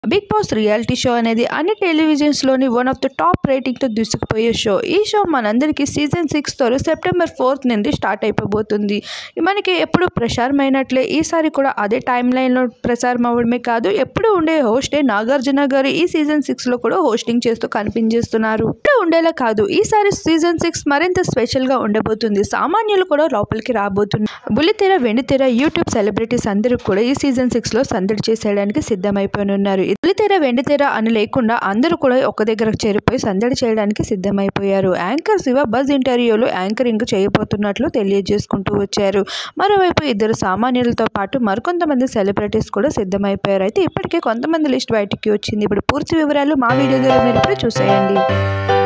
big boss reality show అనేది అన్ని టెలివిజన్స్లోని వన్ ఆఫ్ ద టాప్ రేటింగ్తో దూసుకుపోయే షో ఈ షో మనందరికీ సీజన్ సిక్స్ తో సెప్టెంబర్ ఫోర్త్ నుండి స్టార్ట్ అయిపోబోతుంది మనకి ఎప్పుడు ప్రసారమైనట్లే ఈసారి కూడా అదే టైం లైన్లో ప్రసారం అవ్వడమే కాదు ఎప్పుడు ఉండే హోస్టే నాగార్జున గారు ఈ సీజన్ సిక్స్లో కూడా హోస్టింగ్ చేస్తూ కనిపించేస్తున్నారు ఇక్కడ ఉండేలా కాదు ఈసారి సీజన్ సిక్స్ మరింత స్పెషల్గా ఉండబోతుంది సామాన్యులు కూడా లోపలికి రాబోతున్నారు బుల్లితెర వెండితెర యూట్యూబ్ సెలబ్రిటీస్ అందరూ కూడా ఈ సీజన్ సిక్స్లో సందడి చేసేయడానికి సిద్ధమైపోయినున్నారు బుల్లితెర వెండితెర అని లేకుండా అందరూ కూడా ఒక దగ్గరకు చేరిపోయి సందడి చేయడానికి సిద్ధమైపోయారు యాంకర్ శివ బజ్ ఇంటర్వ్యూలో యాంకరింగ్ చేయబోతున్నట్లు తెలియజేసుకుంటూ వచ్చారు మరోవైపు ఇద్దరు సామాన్యులతో పాటు మరికొంతమంది సెలబ్రిటీస్ కూడా సిద్ధమైపోయారు అయితే ఇప్పటికే కొంతమంది లిస్ట్ బయటికి వచ్చింది ఇప్పుడు పూర్తి వివరాలు మా వీడియో ద్వారా మీరు ఇప్పుడు చూసేయండి